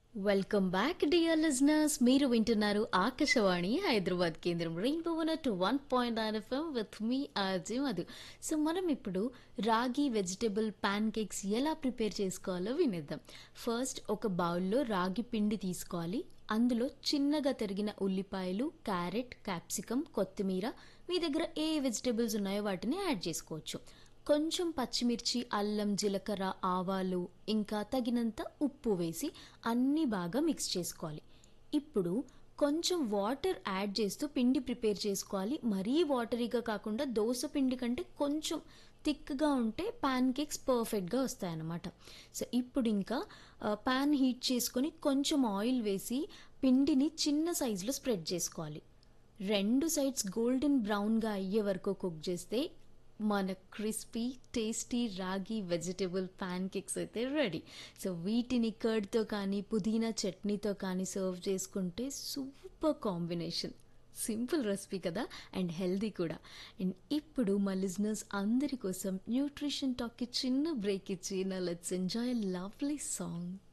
welcome back dear listeners మీరు వింటున్నారు ఆకాశవాణి హైదరాబాద్ కేంద్రం rainbow one two one point nine FM with మీ ఆర్జీ మధు సో మనం ఇప్పుడు రాగి వెజిటబుల్ ప్యాన్ కేక్స్ ఎలా ప్రిపేర్ చేసుకోవాలో వినేద్దాం ఫస్ట్ ఒక బౌల్లో రాగి పిండి తీసుకోవాలి అందులో చిన్నగా తరిగిన ఉల్లిపాయలు క్యారెట్ క్యాప్సికమ్ కొత్తిమీర మీ దగ్గర ఏ వెజిటబుల్స్ ఉన్నాయో వాటిని యాడ్ చేసుకోవచ్చు కొంచెం పచ్చిమిర్చి అల్లం జీలకర్ర ఆవాలు ఇంకా తగినంత ఉప్పు వేసి అన్నీ బాగా మిక్స్ చేసుకోవాలి ఇప్పుడు కొంచెం వాటర్ యాడ్ చేస్తూ పిండి ప్రిపేర్ చేసుకోవాలి మరీ వాటరీగా కాకుండా దోశ పిండి కంటే కొంచెం థిక్గా ఉంటే ప్యాన్ కేక్స్ పర్ఫెక్ట్గా వస్తాయన్నమాట సో ఇప్పుడు ఇంకా ప్యాన్ హీట్ చేసుకొని కొంచెం ఆయిల్ వేసి పిండిని చిన్న సైజులో స్ప్రెడ్ చేసుకోవాలి రెండు సైడ్స్ గోల్డెన్ బ్రౌన్గా అయ్యే వరకు కుక్ చేస్తే మన crispy tasty ragi vegetable pancakes అయితే రెడీ సో వీటిని కర్డ్తో కానీ పుదీనా చట్నీతో కానీ సర్వ్ చేసుకుంటే సూపర్ కాంబినేషన్ సింపుల్ రెసిపీ కదా అండ్ హెల్దీ కూడా అండ్ ఇప్పుడు మా లిజినర్స్ అందరి కోసం న్యూట్రిషన్ టాక్కి చిన్న బ్రేక్ ఇచ్చి నా లెట్స్ ఎంజాయ్ లవ్లీ సాంగ్